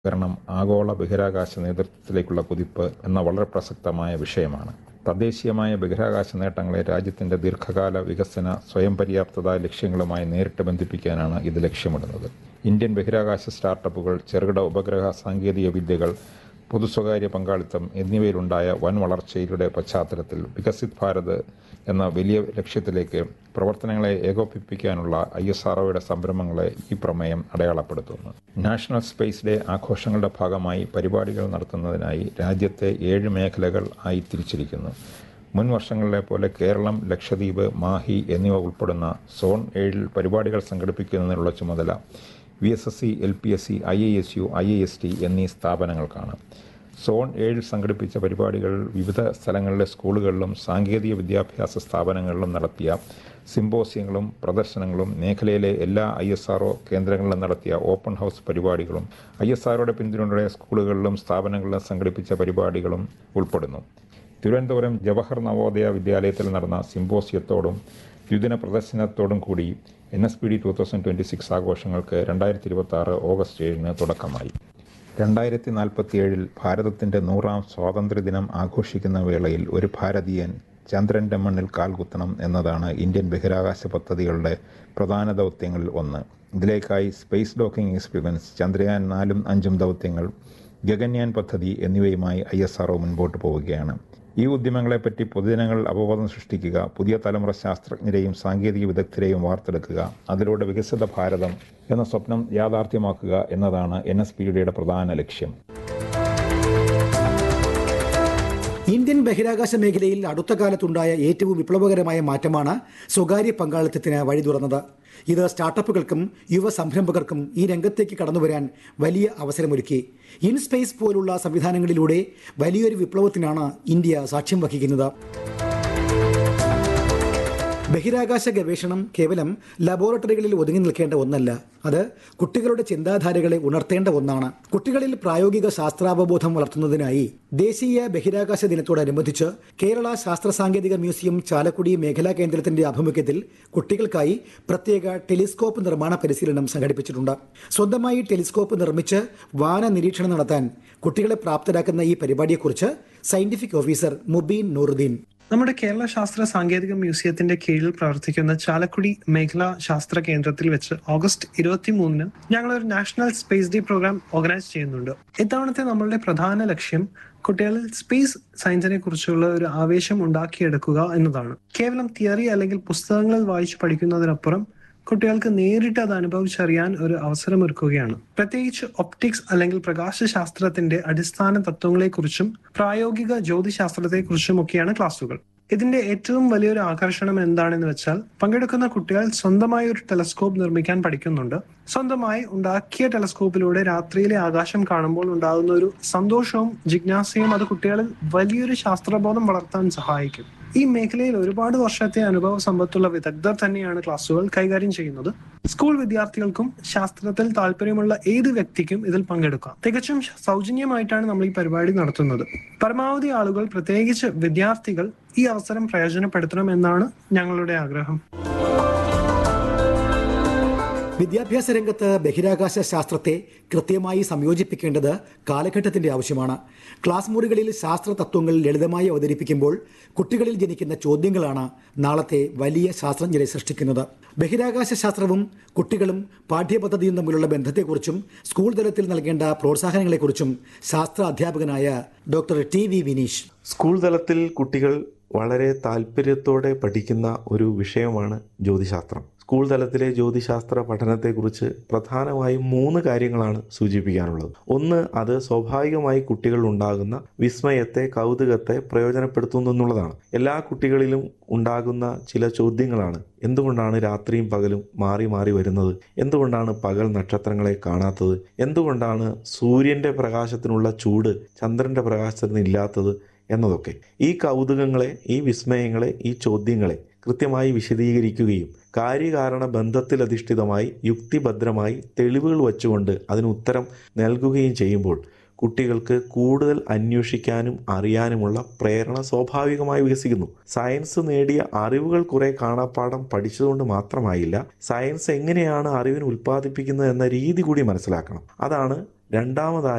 കാരണം ആഗോള ബഹിരാകാശ നേതൃത്വത്തിലേക്കുള്ള കുതിപ്പ് എന്ന വളരെ പ്രസക്തമായ വിഷയമാണ് തദ്ദേശീയമായ ബഹിരാകാശ നേട്ടങ്ങളെ രാജ്യത്തിന്റെ ദീർഘകാല വികസന സ്വയം പര്യാപ്തത ലക്ഷ്യങ്ങളുമായി നേരിട്ട് ബന്ധിപ്പിക്കാനാണ് ഇത് ലക്ഷ്യമിടുന്നത് ഇന്ത്യൻ ബഹിരാകാശ സ്റ്റാർട്ടപ്പുകൾ ചെറുകിട ഉപഗ്രഹ സാങ്കേതിക വിദ്യകൾ പൊതു സ്വകാര്യ പങ്കാളിത്തം എന്നിവയിലുണ്ടായ വൻ വളർച്ചയുടെ പശ്ചാത്തലത്തിൽ വികസിത് ഭാരത് എന്ന വലിയ ലക്ഷ്യത്തിലേക്ക് പ്രവർത്തനങ്ങളെ ഏകോപിപ്പിക്കാനുള്ള ഐ എസ് ആർഒയുടെ സംരംഭങ്ങളെ ഈ പ്രമേയം അടയാളപ്പെടുത്തുന്നു നാഷണൽ സ്പേസ് ഡേ ആഘോഷങ്ങളുടെ ഭാഗമായി പരിപാടികൾ നടത്തുന്നതിനായി രാജ്യത്തെ ഏഴ് മേഖലകൾ ആയി തിരിച്ചിരിക്കുന്നു മുൻ വർഷങ്ങളിലെ പോലെ കേരളം ലക്ഷദ്വീപ് മാഹി എന്നിവ ഉൾപ്പെടുന്ന സോൺ ഏഴിൽ പരിപാടികൾ സംഘടിപ്പിക്കുന്നതിനുള്ള ചുമതല V S S C L P S C I I S U I I S T എന്നീ സ്ഥാപനങ്ങൾക്കാണ് സോൺ ഏഴിൽ സംഘടിപ്പിച്ച പരിപാടികൾ വിവിധ സ്ഥലങ്ങളിലെ സ്കൂളുകളിലും സാങ്കേതിക വിദ്യാഭ്യാസ സ്ഥാപനങ്ങളിലും നടത്തിയ സിംബോസിയങ്ങളും പ്രദർശനങ്ങളും മേഖലയിലെ എല്ലാ ഐ എസ് ആർ കേന്ദ്രങ്ങളിലും നടത്തിയ ഓപ്പൺ ഹൗസ് പരിപാടികളും ഐ എസ് ആർഒയുടെ പിന്തുണയോടെ സ്കൂളുകളിലും സ്ഥാപനങ്ങളിലും സംഘടിപ്പിച്ച പരിപാടികളും ഉൾപ്പെടുന്നു തിരുവനന്തപുരം ജവഹർ നവോദയ വിദ്യാലയത്തിൽ നടന്ന സിംബോസിയത്തോടും ദ്വിദിന പ്രദർശനത്തോടും കൂടി N S P D two thousand twenty six ആഘോഷങ്ങൾക്ക് രണ്ടായിരത്തി ഇരുപത്തി ആറ് ഓഗസ്റ്റ് ഏഴിന് തുടക്കമായി രണ്ടായിരത്തി നാൽപ്പത്തി ഏഴിൽ ഭാരതത്തിൻ്റെ നൂറാം സ്വാതന്ത്ര്യദിനം ആഘോഷിക്കുന്ന വേളയിൽ ഒരു ഭാരതീയൻ ചന്ദ്രൻ്റെ മണ്ണിൽ കാൽകുത്തണം എന്നതാണ് ഇന്ത്യൻ ബഹിരാകാശ പദ്ധതികളുടെ പ്രധാന ദൗത്യങ്ങളിൽ ഒന്ന് ഇതിലേക്കായി സ്പേസ് ഡോക്കിംഗ് എക്സ്പീരിയൻസ് ചന്ദ്രയാൻ നാലും അഞ്ചും ദൗത്യങ്ങൾ ഗഗൻയാൻ പദ്ധതി എന്നിവയുമായി ഐ എസ് ആർഒ മുൻപോട്ട് പോവുകയാണ് ഈ ഉദ്യമങ്ങളെപ്പറ്റി പൊതുജനങ്ങൾ അവബോധം സൃഷ്ടിക്കുക പുതിയ തലമുറ ശാസ്ത്രജ്ഞരെയും സാങ്കേതിക വിദഗ്ധരെയും വാർത്തെടുക്കുക അതിലൂടെ വികസിത ഭാരതം എന്ന സ്വപ്നം യാഥാർത്ഥ്യമാക്കുക എന്നതാണ് എൻ എസ് പി ഡിയുടെ പ്രധാന ലക്ഷ്യം ഇന്ത്യൻ ബഹിരാകാശ മേഖലയിൽ അടുത്ത കാലത്തുണ്ടായ ഏറ്റവും വിപ്ലവകരമായ മാറ്റമാണ് സ്വകാര്യ പങ്കാളിത്തത്തിന് വഴി തുറന്നത് ഇത് സ്റ്റാർട്ടപ്പുകൾക്കും യുവ സംരംഭകർക്കും ഈ രംഗത്തേക്ക് കടന്നുവരാൻ വലിയ അവസരമൊരുക്കി ഇൻ സ്പേസ് പോലുള്ള സംവിധാനങ്ങളിലൂടെ വലിയൊരു വിപ്ലവത്തിനാണ് ഇന്ത്യ സാക്ഷ്യം വഹിക്കുന്നത് ബഹിരാകാശ ഗവേഷണം കേവലം ലബോറട്ടറികളിൽ ഒതുങ്ങി നിൽക്കേണ്ട ഒന്നല്ല അത് കുട്ടികളുടെ ചിന്താധാരകളെ ഉണർത്തേണ്ട ഒന്നാണ് കുട്ടികളിൽ പ്രായോഗിക ശാസ്ത്രാവബോധം വളർത്തുന്നതിനായി ദേശീയ ബഹിരാകാശ ദിനത്തോടനുബന്ധിച്ച് കേരള ശാസ്ത്ര സാങ്കേതിക മ്യൂസിയം ചാലക്കുടി മേഖലാ കേന്ദ്രത്തിന്റെ ആഭിമുഖ്യത്തിൽ കുട്ടികൾക്കായി പ്രത്യേക ടെലിസ്കോപ്പ് നിർമ്മാണ പരിശീലനം സംഘടിപ്പിച്ചിട്ടുണ്ട് സ്വന്തമായി ടെലിസ്കോപ്പ് നിർമ്മിച്ച് വാന നിരീക്ഷണം നടത്താൻ കുട്ടികളെ പ്രാപ്തരാക്കുന്ന ഈ പരിപാടിയെക്കുറിച്ച് സയന്റിഫിക് ഓഫീസർ മുബീൻ നൂറുദ്ദീൻ നമ്മുടെ കേരള ശാസ്ത്ര സാങ്കേതിക മ്യൂസിയത്തിന്റെ കീഴിൽ പ്രവർത്തിക്കുന്ന ചാലക്കുടി മേഖലാ ശാസ്ത്ര കേന്ദ്രത്തിൽ വെച്ച് ഓഗസ്റ്റ് ഇരുപത്തി മൂന്നിന് ഞങ്ങൾ ഒരു national space day programme organise ചെയ്യുന്നുണ്ട് ഇത്തവണത്തെ നമ്മളുടെ പ്രധാന ലക്ഷ്യം കുട്ടികളിൽ സ്പേസ് സയൻസിനെ കുറിച്ചുള്ള ഒരു ആവേശം ഉണ്ടാക്കിയെടുക്കുക എന്നതാണ് കേവലം തിയറി അല്ലെങ്കിൽ പുസ്തകങ്ങളിൽ വായിച്ചു പഠിക്കുന്നതിനപ്പുറം കുട്ടികൾക്ക് നേരിട്ട് അത് അനുഭവിച്ചറിയാൻ ഒരു അവസരമൊരുക്കുകയാണ് പ്രത്യേകിച്ച് ഒപ്റ്റിക്സ് അല്ലെങ്കിൽ പ്രകാശശാസ്ത്രത്തിന്റെ അടിസ്ഥാന തത്വങ്ങളെക്കുറിച്ചും പ്രായോഗിക ജ്യോതിശാസ്ത്രത്തെക്കുറിച്ചും ഒക്കെയാണ് ക്ലാസുകൾ ഇതിന്റെ ഏറ്റവും വലിയൊരു ആകർഷണം എന്താണെന്ന് വെച്ചാൽ പങ്കെടുക്കുന്ന കുട്ടികൾ സ്വന്തമായി ഒരു ടെലസ്കോപ്പ് നിർമ്മിക്കാൻ പഠിക്കുന്നുണ്ട് സ്വന്തമായി ഉണ്ടാക്കിയ ടെലസ്കോപ്പിലൂടെ രാത്രിയിലെ ആകാശം കാണുമ്പോൾ ഉണ്ടാകുന്ന ഒരു സന്തോഷവും ജിജ്ഞാസയും അത് കുട്ടികളിൽ വലിയൊരു ശാസ്ത്രബോധം വളർത്താൻ സഹായിക്കും ഈ മേഖലയിൽ ഒരുപാട് വർഷത്തെ അനുഭവ സമ്പത്തുള്ള വിദഗ്ധർ തന്നെയാണ് ക്ലാസുകൾ കൈകാര്യം ചെയ്യുന്നത് സ്കൂൾ വിദ്യാർത്ഥികൾക്കും ശാസ്ത്രത്തിൽ താല്പര്യമുള്ള ഏത് വ്യക്തിക്കും ഇതിൽ പങ്കെടുക്കാം തികച്ചും സൗജന്യമായിട്ടാണ് നമ്മൾ ഈ പരിപാടി നടത്തുന്നത് പരമാവധി ആളുകൾ പ്രത്യേകിച്ച് വിദ്യാർത്ഥികൾ ഈ അവസരം പ്രയോജനപ്പെടുത്തണം എന്നാണ് ഞങ്ങളുടെ ആഗ്രഹം വിദ്യാഭ്യാസ രംഗത്ത് ബഹിരാകാശ ശാസ്ത്രത്തെ കൃത്യമായി സംയോജിപ്പിക്കേണ്ടത് കാലഘട്ടത്തിന്റെ ആവശ്യമാണ് ക്ലാസ് മുറികളിൽ ശാസ്ത്ര തത്വങ്ങൾ ലളിതമായി അവതരിപ്പിക്കുമ്പോൾ കുട്ടികളിൽ ജനിക്കുന്ന ചോദ്യങ്ങളാണ് നാളത്തെ വലിയ ശാസ്ത്രജ്ഞരെ സൃഷ്ടിക്കുന്നത് ബഹിരാകാശ ശാസ്ത്രവും കുട്ടികളും പാഠ്യപദ്ധതിയും തമ്മിലുള്ള ബന്ധത്തെക്കുറിച്ചും സ്കൂൾ തലത്തിൽ നൽകേണ്ട പ്രോത്സാഹനങ്ങളെക്കുറിച്ചും ശാസ്ത്ര അധ്യാപകനായ doctor T V Vineesh school തലത്തിൽ കുട്ടികൾ വളരെ താല്പര്യത്തോടെ പഠിക്കുന്ന ഒരു വിഷയമാണ് ജ്യോതിശാസ്ത്രം സ്കൂൾ തലത്തിലെ ജ്യോതിശാസ്ത്ര പഠനത്തെക്കുറിച്ച് പ്രധാനമായും മൂന്ന് കാര്യങ്ങളാണ് സൂചിപ്പിക്കാനുള്ളത് ഒന്ന് അത് സ്വാഭാവികമായി കുട്ടികളിൽ ഉണ്ടാകുന്ന വിസ്മയത്തെ കൗതുകത്തെ പ്രയോജനപ്പെടുത്തുന്നു എന്നുള്ളതാണ് എല്ലാ കുട്ടികളിലും ഉണ്ടാകുന്ന ചില ചോദ്യങ്ങളാണ് എന്തുകൊണ്ടാണ് രാത്രിയും പകലും മാറി മാറി വരുന്നത് എന്തുകൊണ്ടാണ് പകൽ നക്ഷത്രങ്ങളെ കാണാത്തത് എന്തുകൊണ്ടാണ് സൂര്യൻ്റെ പ്രകാശത്തിനുള്ള ചൂട് ചന്ദ്രൻ്റെ പ്രകാശത്തിന് ഇല്ലാത്തത് എന്നതൊക്കെ ഈ കൗതുകങ്ങളെ ഈ വിസ്മയങ്ങളെ ഈ ചോദ്യങ്ങളെ കൃത്യമായി വിശദീകരിക്കുകയും കാര്യകാരണ ബന്ധത്തിലധിഷ്ഠിതമായി യുക്തിഭദ്രമായി തെളിവുകൾ വച്ചുകൊണ്ട് അതിന് ഉത്തരം നൽകുകയും ചെയ്യുമ്പോൾ കുട്ടികൾക്ക് കൂടുതൽ അന്വേഷിക്കാനും അറിയാനുമുള്ള പ്രേരണ സ്വാഭാവികമായി വികസിക്കുന്നു സയൻസ് നേടിയ അറിവുകൾ കുറെ കാണാപ്പാഠം പഠിച്ചതുകൊണ്ട് മാത്രമായില്ല സയൻസ് എങ്ങനെയാണ് അറിവിന് ഉൽപ്പാദിപ്പിക്കുന്നത് എന്ന രീതി കൂടി മനസ്സിലാക്കണം അതാണ് രണ്ടാമതായി